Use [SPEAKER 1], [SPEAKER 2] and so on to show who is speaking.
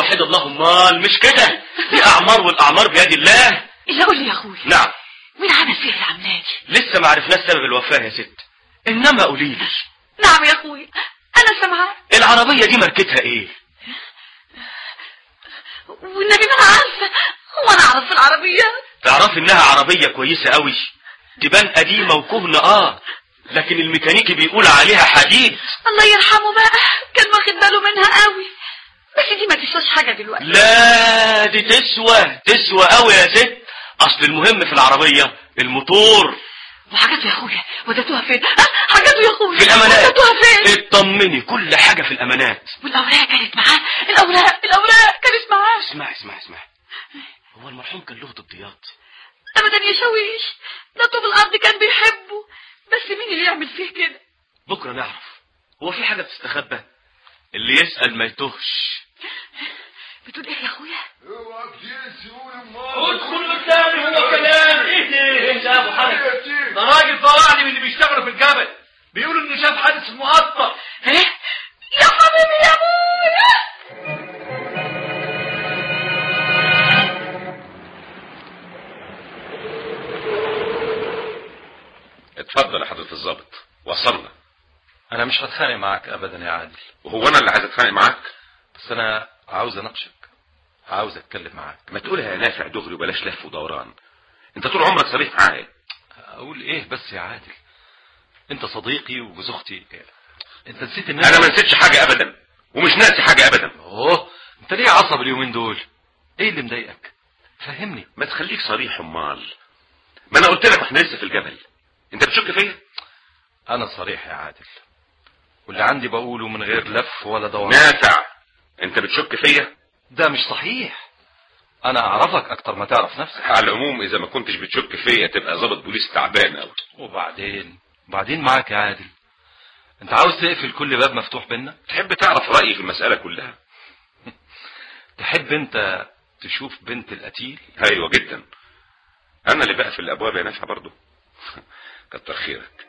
[SPEAKER 1] وحد الله امال مش كده دي اعمار والاعمار بيد الله
[SPEAKER 2] الا قول لي يا اخويا
[SPEAKER 1] نعم
[SPEAKER 2] مين عمل فيها العمليه دي
[SPEAKER 1] لسه ما عرفناش سبب الوفاه يا ست انما قولي لي
[SPEAKER 2] نعم يا اخويا انا سامعاه
[SPEAKER 1] العربيه دي ماركتها ايه
[SPEAKER 2] والنبي ما انا عارفه هو انا اعرف في العربيات
[SPEAKER 1] تعرفي انها عربيه كويسه قوي تبان قديمه وكهنه اه لكن الميكانيكي بيقول عليها حديد
[SPEAKER 2] الله يرحمه بقى كان واخد باله منها قوي بس دي ما تسواش حاجه دلوقتي
[SPEAKER 1] لا دي تسوى تسوى قوي يا ست اصل المهم في العربيه الموتور
[SPEAKER 2] وحاجاته يا اخويا وديتوها فين ها حاجاته يا اخويا
[SPEAKER 1] في الامانات
[SPEAKER 2] وديتوها فين
[SPEAKER 1] اطمني كل حاجه في الامانات
[SPEAKER 2] والاوراق كانت معاه الاوراق الاوراق كانت معاه
[SPEAKER 1] اسمعي اسمعي اسمعي هو المرحوم كان له ضديات
[SPEAKER 2] ابدا يا شويش ده طوب الارض كان بيحبه بس مين اللي يعمل فيه كده
[SPEAKER 1] بكره نعرف هو في حاجه بتستخبى اللي يسال ما يتوهش
[SPEAKER 2] بتقول ايه يا اخويا
[SPEAKER 3] ادخل قدامي هو كلام ايه ده ايه ده يا ابو حنف ده راجل طلعني من اللي بيشتغلوا في الجبل بيقولوا انه شاف حادث مقطع
[SPEAKER 2] ايه يا حبيبي يا ابويا
[SPEAKER 4] اتفضل يا حضرة الضابط وصلنا
[SPEAKER 5] انا مش هتخانق معاك ابدا يا عادل
[SPEAKER 4] وهو انا اللي عايز اتخانق معاك
[SPEAKER 5] بس انا عاوز اناقشك عاوز اتكلم معاك
[SPEAKER 4] ما تقولها يا نافع دغري وبلاش لف ودوران انت طول عمرك صريح معايا
[SPEAKER 5] اقول ايه بس يا عادل انت صديقي وجوز اختي انت نسيت ان
[SPEAKER 4] انا ما نسيتش حاجة ابدا ومش ناسي حاجة ابدا
[SPEAKER 5] اوه انت ليه عصب اليومين دول ايه اللي مضايقك فهمني
[SPEAKER 4] ما تخليك صريح امال ما انا قلت لك احنا لسه في الجبل انت بتشك فيا
[SPEAKER 5] انا صريح يا عادل واللي عندي بقوله من غير لف ولا دوران
[SPEAKER 4] نافع انت بتشك فيا
[SPEAKER 5] ده مش صحيح انا اعرفك اكتر ما تعرف نفسك
[SPEAKER 4] على العموم اذا ما كنتش بتشك فيا تبقى ضابط بوليس تعبان قوي
[SPEAKER 5] وبعدين بعدين معاك يا عادل انت عاوز تقفل كل باب مفتوح بينا
[SPEAKER 4] تحب تعرف رايي في المساله كلها
[SPEAKER 5] تحب انت تشوف بنت القتيل
[SPEAKER 4] ايوه جدا انا اللي بقفل الابواب يا نافع برضه كتر خيرك